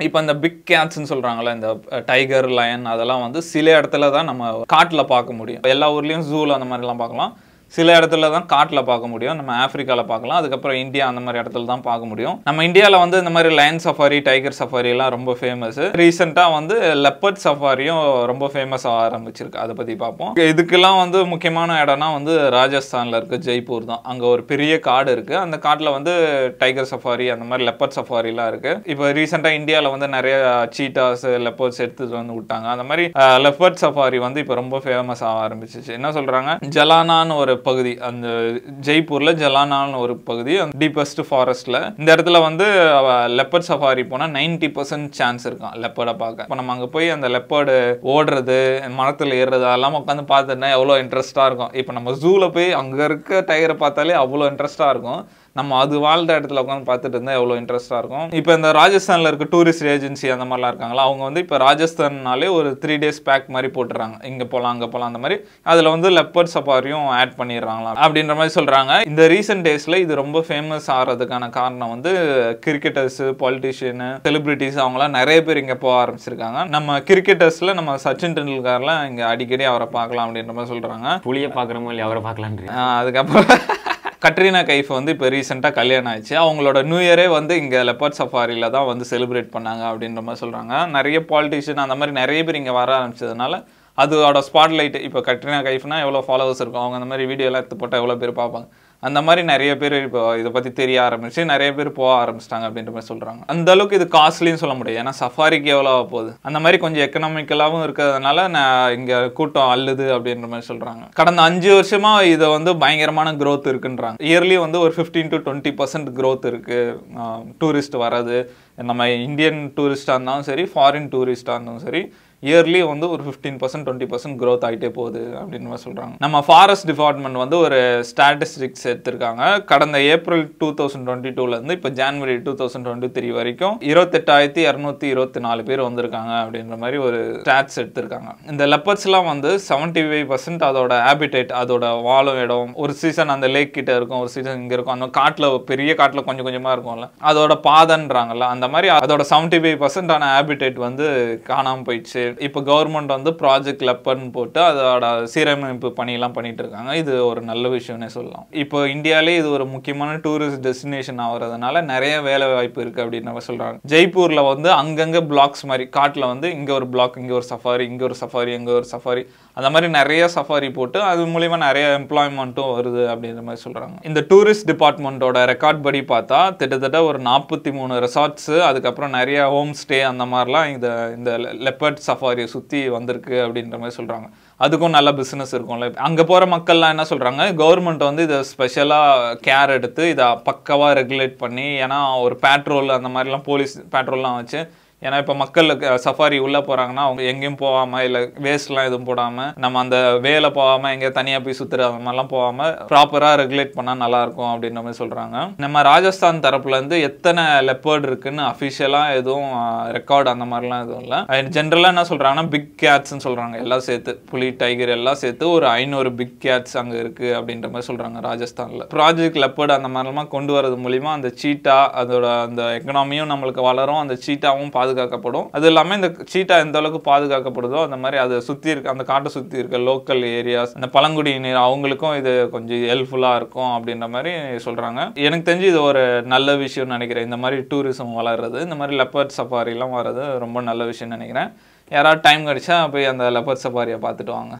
இப்போ இந்த பிக் கேட்ஸ்ன்னு சொல்கிறாங்கல்ல இந்த டைகர் லயன் அதெல்லாம் வந்து சில இடத்துல தான் நம்ம காட்டில் பார்க்க முடியும் எல்லா ஊர்லேயும் ஜூவில் அந்த மாதிரிலாம் பார்க்கலாம் சில இடத்துல தான் காட்டில் பார்க்க முடியும் நம்ம ஆப்பிரிக்காவில் பார்க்கலாம் அதுக்கப்புறம் இந்தியா அந்த மாதிரி இடத்துல தான் பார்க்க முடியும் நம்ம இந்தியாவில் வந்து இந்த மாதிரி லயன் சஃபாரி டைகர் சஃபாரி எல்லாம் ரொம்ப ஃபேமஸ் ரீசெண்டாக வந்து லெப்பர்ட் சஃபாரியும் ரொம்ப ஃபேமஸ் ஆக ஆரம்பிச்சிருக்கு அதை பற்றி பார்ப்போம் இதுக்கெல்லாம் வந்து முக்கியமான இடம்னா வந்து ராஜஸ்தானில் இருக்க ஜெய்ப்பூர் தான் அங்கே ஒரு பெரிய காடு இருக்குது அந்த காட்டில் வந்து டைகர் சஃபாரி அந்த மாதிரி லெப்பர்ட் சஃபாரிலாம் இருக்குது இப்போ ரீசெண்டாக இந்தியாவில் வந்து நிறைய சீட்டாஸ் லெப்பர்ட்ஸ் எடுத்துட்டு வந்து விட்டாங்க அந்த மாதிரி லெப்பர்ட் சஃபாரி வந்து இப்போ ரொம்ப ஃபேமஸ் ஆக ஆரம்பிச்சிச்சு என்ன சொல்கிறாங்க ஜலானான்னு ஒரு பகுதி அந்த ஜெய்ப்பூரில் ஜலானான்னு ஒரு பகுதி டீப்பஸ்ட் ஃபாரஸ்ட்டில் இந்த இடத்துல வந்து லெப்பர்ட் சஃபாரி போனால் நைன்டி பர்சன்ட் சான்ஸ் இருக்கும் லெப்பர்டை பார்க்க இப்போ நம்ம அங்கே போய் அந்த லெப்பர்டு ஓடுறது மரத்தில் ஏறுறது அதெல்லாம் உட்காந்து பார்த்துட்டா எவ்வளோ இன்ட்ரெஸ்ட்டாக இருக்கும் இப்போ நம்ம ஜூவில் போய் அங்கே இருக்க டயரை பார்த்தாலே அவ்வளோ இன்ட்ரெஸ்ட்டாக இருக்கும் நம்ம அது வாழ்ந்த இடத்துல உட்காந்து பார்த்துட்டு இருந்தால் எவ்வளோ இன்ட்ரெஸ்ட்டாக இருக்கும் இப்போ இந்த ராஜஸ்தானில் இருக்க டூரிஸ்ட் ஏஜென்சி அந்த மாதிரிலாம் இருக்காங்களா அவங்க வந்து இப்போ ராஜஸ்தான்னாலே ஒரு த்ரீ டேஸ் பேக் மாதிரி போட்டுறாங்க இங்கே போகலாம் அங்கே போகலாம் அந்த மாதிரி அதில் வந்து லெப்பர் சஃபாரியும் ஆட் பண்ணிடுறாங்களா அப்படின்ற மாதிரி சொல்கிறாங்க இந்த ரீசெண்ட் டேஸில் இது ரொம்ப ஃபேமஸ் ஆகிறதுக்கான காரணம் வந்து கிரிக்கெட்டர்ஸு பாலிட்டிஷியனு செலிபிரிட்டிஸ் அவங்களாம் நிறைய பேர் இங்கே போக ஆரம்பிச்சிருக்காங்க நம்ம கிரிக்கெட்டர்ஸில் நம்ம சச்சின் டெண்டுல்கர்லாம் இங்கே அடிக்கடி அவரை பார்க்கலாம் அப்படின்ற மாதிரி சொல்கிறாங்க புளியை பார்க்குறோமோ இல்லையா அவரை பார்க்கலான்றீங்க அதுக்கப்புறம் கட்ரீனா கைஃப் வந்து இப்போ ரீசெண்டாக கல்யாணம் ஆயிடுச்சு அவங்களோட நியூ இயரே வந்து இங்கே லெப்பர்ட் சஃபாரியில் தான் வந்து செலிப்ரேட் பண்ணாங்க அப்படின்ற மாதிரி சொல்கிறாங்க நிறைய பாலிட்டிஷியன் அந்த மாதிரி நிறைய பேர் இங்கே வர ஆரம்பிச்சதுனால அதோட ஸ்பாட்லைட் இப்போ கட்ரீனா கைஃப்னா எவ்வளோ ஃபாலோவர்ஸ் இருக்கும் அவங்க அந்த மாதிரி வீடியோ எல்லாம் எடுத்து போட்டால் எவ்வளோ பேர் பார்ப்பாங்க அந்த மாதிரி நிறைய பேர் இப்போ இதை பற்றி தெரிய ஆரம்பிச்சு நிறைய பேர் போக ஆரம்பிச்சிட்டாங்க அப்படின்ற மாதிரி சொல்கிறாங்க அந்த அளவுக்கு இது காஸ்ட்லின்னு சொல்ல முடியாது ஏன்னா சஃபாரிக்கு எவ்வளோ போகுது அந்த மாதிரி கொஞ்சம் எக்கனாமிக்கலாகவும் இருக்கிறதுனால நான் இங்கே கூட்டம் அள்ளுது அப்படின்ற மாதிரி சொல்கிறாங்க கடந்த அஞ்சு வருஷமாக இதை வந்து பயங்கரமான growth இருக்குன்றாங்க இயர்லி வந்து ஒரு fifteen to twenty percent growth இருக்குது டூரிஸ்ட் வர்றது நம்ம இந்தியன் டூரிஸ்டாக இருந்தாலும் சரி ஃபாரின் டூரிஸ்டாக இருந்தாலும் சரி இயர்லி வந்து ஒரு fifteen percent twenty percent growth ஆகிட்டே போகுது அப்படின்னு மாதிரி சொல்கிறாங்க நம்ம ஃபாரஸ்ட் டிபார்ட்மெண்ட் வந்து ஒரு ஸ்டாட்டிஸ்டிக்ஸ் எடுத்திருக்காங்க கடந்த ஏப்ரல் டூ தௌசண்ட் டுவெண்ட்டி டூலேருந்து இப்போ January two thousand twenty three வரைக்கும் இருபத்தெட்டாயிரத்தி இரநூத்தி இருபத்தி நாலு பேர் வந்திருக்காங்க அப்படின்ற மாதிரி ஒரு ஸ்டாட்ஸ் எடுத்திருக்காங்க இந்த லெப்பர்ஸ்லாம் வந்து செவன்ட்டி ஃபைவ் பர்சன்ட் அதோட ஹேபிடேட் அதோட வாழும் இடம் ஒரு சீசன் அந்த லேக் கிட்ட இருக்கும் ஒரு சீசன் இங்கே இருக்கும் அந்த காட்டில் பெரிய காட்டில் கொஞ்சம் கொஞ்சமாக இருக்கும்ல அதோட பாதன்றாங்கல்ல அந்த மாதிரி அதோட செவன்ட்டி ஃபைவ் பர்சன்டான ஹேபிடேட் வந்து காணாமல் போயிடுச்சு இப்போ கவர்மெண்ட் வந்து ப்ராஜெக்ட் லெப்பர்னு போட்டு அதோட சீரமைப்பு பணியெல்லாம் பண்ணிட்டு இருக்காங்க இது ஒரு நல்ல விஷயம்னே சொல்லலாம் இப்போ இந்தியாவிலே இது ஒரு முக்கியமான டூரிஸ்ட் டெஸ்டினேஷன் ஆகிறதுனால நிறைய வேலை வாய்ப்பு இருக்கு அப்படின்னு நம்ம சொல்றாங்க ஜெய்ப்பூர்ல வந்து அங்கங்க பிளாக்ஸ் மாதிரி காட்டில் வந்து இங்க ஒரு பிளாக் இங்க ஒரு சஃபாரி இங்க ஒரு சஃபாரி இங்க ஒரு சஃபாரி அந்த மாதிரி நிறைய சஃபாரி போட்டு அது மூலியமா நிறைய எம்ப்ளாய்மெண்ட்டும் வருது அப்படின்ற மாதிரி சொல்றாங்க இந்த டூரிஸ்ட் டிபார்ட்மெண்ட்டோட ரெக்கார்ட் படி பார்த்தா கிட்டத்தட்ட ஒரு நாற்பத்தி மூணு ரெசார்ட்ஸ் அதுக்கப்புறம் நிறைய ஹோம் ஸ்டே அந்த மாதிரிலாம் இந்த இந்த லெப்பர்ட் சஃபாரியை சுற்றி வந்திருக்கு அப்படின்ற மாதிரி சொல்கிறாங்க அதுக்கும் நல்ல பிஸ்னஸ் இருக்கும்ல அங்கே போகிற மக்கள்லாம் என்ன சொல்கிறாங்க கவர்மெண்ட் வந்து இதை ஸ்பெஷலாக கேர் எடுத்து இதை பக்கவாக ரெகுலேட் பண்ணி ஏன்னா ஒரு பேட்ரோல் அந்த மாதிரிலாம் போலீஸ் பேட்ரோல்லாம் வச்சு ஏன்னா இப்போ மக்களுக்கு சஃபாரி உள்ளே போகிறாங்கன்னா அவங்க எங்கேயும் போகாமல் இல்லை வேஸ்ட்லாம் எதுவும் போடாமல் நம்ம அந்த வேலை போகாமல் எங்கேயும் தனியாக போய் சுற்றுற அந்த மாதிரிலாம் போகாமல் ப்ராப்பராக ரெகுலேட் பண்ணால் நல்லாயிருக்கும் அப்படின்ற மாதிரி சொல்கிறாங்க நம்ம ராஜஸ்தான் தரப்புலேருந்து எத்தனை லெப்பர்ட் இருக்குன்னு அஃபிஷியலாக எதுவும் ரெக்கார்டு அந்த மாதிரிலாம் எதுவும் இல்லை ஜென்ரலாக என்ன சொல்கிறாங்கன்னா பிக் கேட்ஸ்ன்னு சொல்கிறாங்க எல்லாம் சேர்த்து புலி டைகர் எல்லாம் சேர்த்து ஒரு ஐநூறு பிக் கேட்ஸ் அங்கே இருக்குது அப்படின்ற மாதிரி சொல்கிறாங்க ராஜஸ்தானில் ப்ராஜெக்ட் லெப்பர்ட் அந்த மாதிரிலாம் கொண்டு வரது மூலிமா அந்த சீட்டா அதோட அந்த எக்கனாமியும் நம்மளுக்கு வளரும் அந்த சீட்டாவும் பாது பாதுகாக்கப்படும் அது இல்லாமல் இந்த சீட்டா எந்த அளவுக்கு பாதுகாக்கப்படுதோ அந்த மாதிரி அதை சுற்றி இருக்க அந்த காட்டை சுற்றி இருக்க லோக்கல் ஏரியாஸ் அந்த பழங்குடியினர் அவங்களுக்கும் இது கொஞ்சம் ஹெல்ப்ஃபுல்லாக இருக்கும் அப்படின்ற மாதிரி சொல்கிறாங்க எனக்கு தெரிஞ்சு இது ஒரு நல்ல விஷயம்னு நினைக்கிறேன் இந்த மாதிரி டூரிசம் வளர்றது இந்த மாதிரி லெப்பர்ட் சஃபாரிலாம் வர்றது ரொம்ப நல்ல விஷயம்னு நினைக்கிறேன் யாராவது டைம் கிடைச்சா போய் அந்த லெப்பர்ட் சஃபாரியை பார்த்துட்டு வாங்க